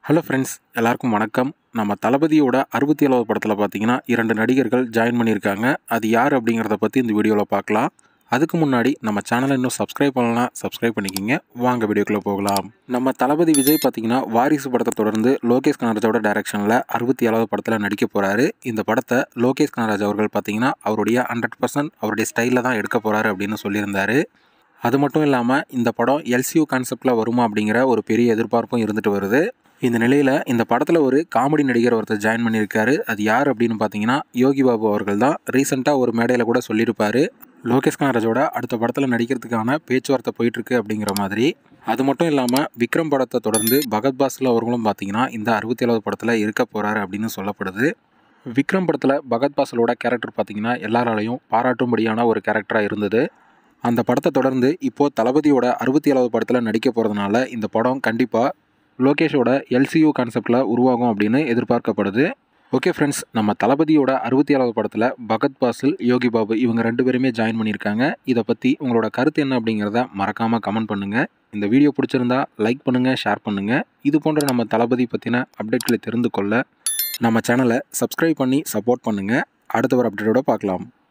hello friends எல்லாருக்கும் வணக்கம் நம்ம தளபதியோட அறுபத்தி ஏழாவது படத்தில் பார்த்தீங்கன்னா இரண்டு நடிகர்கள் ஜாயின் பண்ணியிருக்காங்க அது யார் அப்படிங்கிறத பற்றி இந்த வீடியோவில் பார்க்கலாம் அதுக்கு முன்னாடி நம்ம சேனலை இன்னும் சப்ஸ்கிரைப் பண்ணலாம் சப்ஸ்கிரைப் பண்ணிக்கிங்க வாங்க வீடியோக்குள்ளே போகலாம் நம்ம தளபதி விஜய் பார்த்தீங்கன்னா வாரிசு படத்தை தொடர்ந்து லோகேஷ் கனராஜோட டைரக்ஷனில் அறுபத்தி ஏழாவது படத்தில் நடிக்க போகிறாரு இந்த படத்தை லோகேஷ் கனராஜ் அவர்கள் பார்த்தீங்கன்னா அவருடைய ஹண்ட்ரட் பர்சன்ட் அவருடைய ஸ்டைலில் தான் எடுக்க போகிறாரு அப்படின்னு சொல்லியிருந்தாரு அது மட்டும் இல்லாமல் இந்த படம் எல்சியூ கான்செப்டில் வருமா அப்படிங்கிற ஒரு பெரிய எதிர்பார்ப்பும் இருந்துட்டு வருது இந்த நிலையில் இந்த படத்தில் ஒரு காமெடி நடிகர் ஒருத்தர் ஜாயின் பண்ணியிருக்காரு அது யார் அப்படின்னு பார்த்தீங்கன்னா யோகி பாபு அவர்கள் தான் ரீசெண்டாக ஒரு மேடையில் கூட சொல்லியிருப்பாரு லோகேஷ் கனராஜோட அடுத்த படத்தில் நடிக்கிறதுக்கான பேச்சுவார்த்தை போயிட்டுருக்கு அப்படிங்கிற மாதிரி அது மட்டும் இல்லாமல் விக்ரம் படத்தை தொடர்ந்து பகத் பாஸ்ல அவர்களும் பார்த்தீங்கன்னா இந்த அறுபத்தி ஏழாவது படத்தில் இருக்க போகிறாரு அப்படின்னு சொல்லப்படுது விக்ரம் படத்தில் பகத் பாசலோட கேரக்டர் பார்த்தீங்கன்னா எல்லாராலையும் பாராட்டும்படியான ஒரு கேரக்டராக இருந்தது அந்த படத்தை தொடர்ந்து இப்போது தளபதியோட அறுபத்தி ஏழாவது படத்தில் நடிக்க போகிறதுனால இந்த படம் கண்டிப்பாக லோகேஷோட எல்சியூ கான்செப்டில் உருவாகும் அப்படின்னு எதிர்பார்க்கப்படுது ஓகே ஃப்ரெண்ட்ஸ் நம்ம தளபதியோட அறுபத்தி ஏழாவது படத்தில் பகத் பாசில் யோகி பாபு இவங்க ரெண்டு பேருமே ஜாயின் பண்ணியிருக்காங்க இதை பற்றி உங்களோட கருத்து என்ன அப்படிங்கிறத மறக்காமல் கமெண்ட் பண்ணுங்கள் இந்த வீடியோ பிடிச்சிருந்தா லைக் பண்ணுங்கள் ஷேர் பண்ணுங்கள் இது போன்ற நம்ம தளபதி பற்றின அப்டேட்களை தெரிந்து கொள்ள நம்ம சேனலை சப்ஸ்கிரைப் பண்ணி சப்போர்ட் பண்ணுங்கள் அடுத்த ஒரு அப்டேட்டோட பார்க்கலாம்